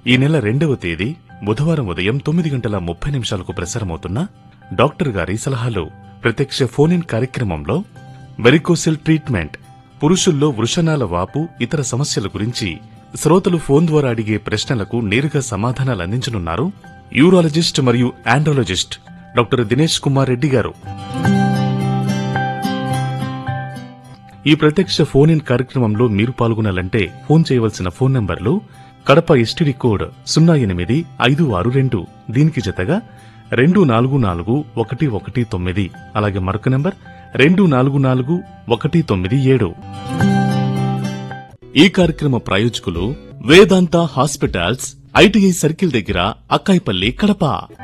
ఈ నెల రెండవ తేదీ బుధవారం ఉదయం తొమ్మిది గంటల ముప్పై నిమిషాలకు ప్రసారమవుతున్న డాక్టర్ గారి సలహాలు ప్రత్యక్ష ఫోన్ ఇన్ కార్యక్రమంలో వెరికోసిల్ ట్రీట్మెంట్ పురుషుల్లో వృషణాల వాపు ఇతర సమస్యల గురించి శ్రోతలు ఫోన్ ద్వారా అడిగే ప్రశ్నలకు నేరుగా సమాధానాలు అందించనున్నారు యూరాలజిస్ట్ మరియు ఆండ్రాలజిస్ట్ డాక్టర్ దినేష్ కుమార్ రెడ్డి గారు ఈ ప్రత్యక్ష ఫోన్ ఇన్ కార్యక్రమంలో మీరు పాల్గొనాలంటే ఫోన్ చేయవలసిన ఫోన్ నంబర్లు కడప ఎస్టీడీ కోడ్ సున్నా ఎనిమిది ఐదు ఆరు రెండు దీనికి జతగా రెండు నాలుగు నాలుగు ఒకటి ఒకటి తొమ్మిది అలాగే మరొక నంబర్ రెండు నాలుగు నాలుగు ఒకటి తొమ్మిది ఏడు ఈ కార్యక్రమ ప్రాయోజకులు వేదాంత హాస్పిటల్స్ ఐటీఐ సర్కిల్ దగ్గర అక్కాయిపల్లి కడప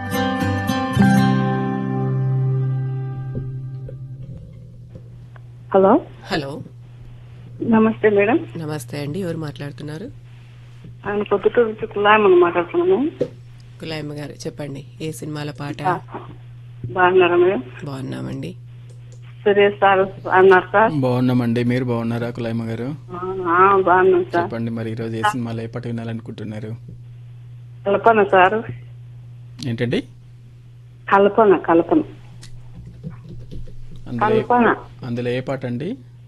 హలో హలో నమస్తే మేడం నమస్తే అండి ఎవరు మాట్లాడుతున్నారు ఆయన పొద్దుటూరు నుంచి కులాయమని మాట్లాడుతున్నాను కులాయమ్మ గారు చెప్పండి ఏ సినిమాల పాట బాగున్నారా మేడం బాగున్నామండి సురేష్ సార్ అన్నారు సార్ బాగున్నామండి మీరు బాగున్నారా కులాయమ్మ గారు ఆ, బాగున్నాం సార్ చెప్పండి మరి ఈరోజు ఏ సినిమాలో ఏ పాట వినాలనుకుంటున్నారు కల్పన సార్ ఏంటండి కల్పన కల్పన అందులో ఏ- కల్పన అందులో ఏ పాట అండి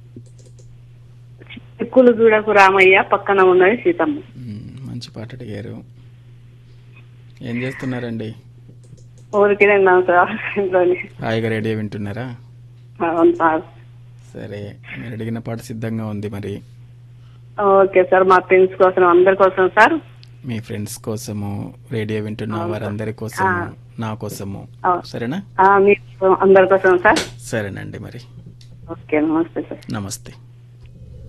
చిక్కులు చూడకు రామయ్య పక్కన ఉన్నది సీతమ్మ మ్మ్, మంచి పాట అడిగారు ఏం చేస్తున్నారండి ఊరికి తిన్నాం సార్ ఇంట్లోని హాయిగా రేడియో వింటున్నారా అవును సార్ సరే మీరు అడిగిన పాట సిద్ధంగా ఉంది మరి ఓకే సార్ మా ఫ్రెండ్స్ కోసం అందరి కోసం సార్ మీ ఫ్రెండ్స్ కోసము రేడియో వింటున్న వారందరి కోసము నా కోసము అవును. సరేనా ఆ, మీ అందరి కోసం సార్ సరేనండి మరి ఓకే నమస్తే సార్ నమస్తే